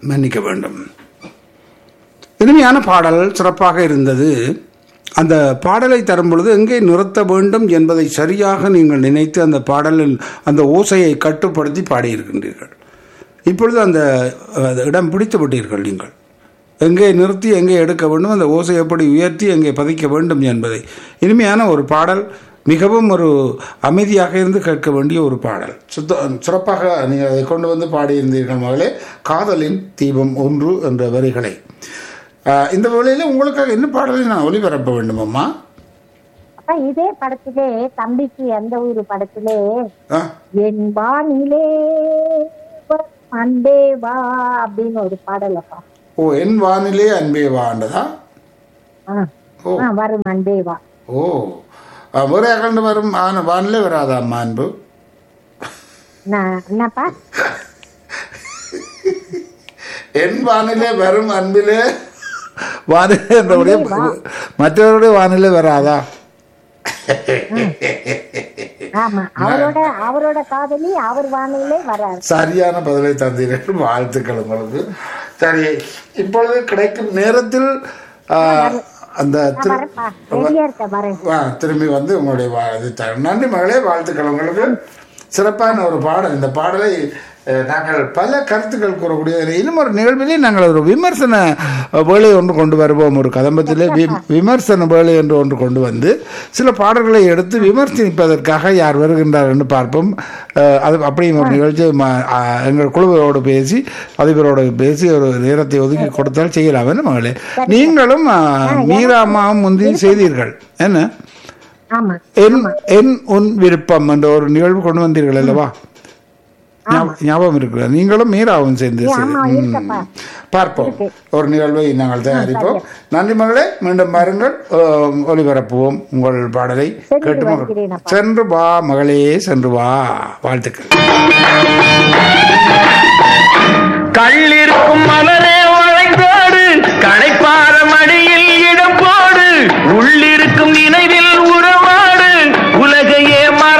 மன்னிக்க வேண்டும் இனிமையான பாடல் சிறப்பாக இருந்தது அந்த பாடலை தரும் பொழுது எங்கே நிறுத்த வேண்டும் என்பதை சரியாக நீங்கள் நினைத்து அந்த பாடலில் அந்த ஓசையை கட்டுப்படுத்தி பாடியிருக்கின்றீர்கள் இப்பொழுது அந்த அஹ், இடம் பிடித்து விட்டீர்கள் நீங்கள் எங்கே நிறுத்தி எங்கே எடுக்க வேண்டும் அந்த ஓசை எப்படி உயர்த்தி எங்கே பதிக்க வேண்டும் என்பதை இனிமையான ஒரு பாடல் மிகவும் ஒரு அமைதியாக இருந்து கேட்க வேண்டிய ஒரு பாடல் சுத்த சிறப்பாக நீங்கள் அதை கொண்டு வந்து பாடியிருந்தீர்கள் மகளே காதலின் தீபம் ஒன்று என்ற வரிகளை ஆஹ், இந்த வேளையில் உங்களுக்காக என்ன பாடலை நான் ஒளிபரப்ப வேண்டும் அம்மா அப்ப இதே படத்திலே தம்பிக்கு அந்த ஒரு படத்திலே ஆ, என் வானிலே அன்பே வா அப்படின்னு ஒரு பாடல் அப்பா ஓ என் வானிலே அன்பே வாண்டதா ஆ. ஓ. ஆ, வரும் அன்பே வா ஓ ஆ, வேற கண்டு வரும் ஆன வானிலே வராதா அம்மா அன்பு நான் என்னப்பா என் வானிலே வரும் அன்பிலே வானிலை என்றபடியே மற்றவருடைய வானிலை வராதா ஆமா அவரோட அவரோட காதலி அவர் வானிலே வராரு சரியான பதிலை தந்தீர்கள் வாழ்த்துக்கள் உங்களுக்கு சரி இப்பொழுது கிடைக்கும் நேரத்தில் ஆ, அந்த திரு- வரப்பா ரெடியா இருக்க வரேன் வா, திரும்பி வந்து உங்களுடைய வா- இது த- நன்றி மகளே வாழ்த்துக்கள் உங்களுக்கு சிறப்பான ஒரு பாடல் இந்த பாடலை அஹ், நாங்கள் பல கருத்துக்கள் கூறக்கூடிய இன்னும் ஒரு நிகழ்விலே நாங்கள் ஒரு விமர்சன வேலை ஒன்று கொண்டு வருவோம் ஒரு கதம்பத்திலே வி- விமர்சன வேலை என்று ஒன்று கொண்டு வந்து சில பாடல்களை எடுத்து விமர்சிப்பதற்காக யார் வருகின்றார் என்று பார்ப்போம் அஹ், அது அப்படியும் ஒரு நிகழ்ச்சி ம- அஹ், எங்கள் குழுவோடு பேசி அதிபரோடு பேசி ஒரு நேரத்தை ஒதுக்கி கொடுத்தால் செய்யலாம் என்ன மகளே நீங்களும் அஹ், மீரா அம்மாவும் முந்தி செய்தீர்கள் என்ன ஆமா என் என் உன் விருப்பம் என்ற ஒரு நிகழ்வு கொண்டு வந்தீர்கள் அல்லவா ஞாப- ஞாபகம் இருக்கிற நீங்களும் மீராவும் சேர்ந்து ஆமா, சரி. ம். இருக்கப்பா. பார்ப்போம் ஒரு நிகழ்வை நாங்கள் தயாரிப்போம் நன்றி மகளே மீண்டும் பாருங்கள் அஹ், ஒளிபரப்புவோம் உங்கள் பாடலை சென்று கேட்டு மகள் வருகிறேன் அப்பா. சென்று வா மகளே சென்று வா வாழ்த்துக்கள் கள்ளிருக்கும் மலரே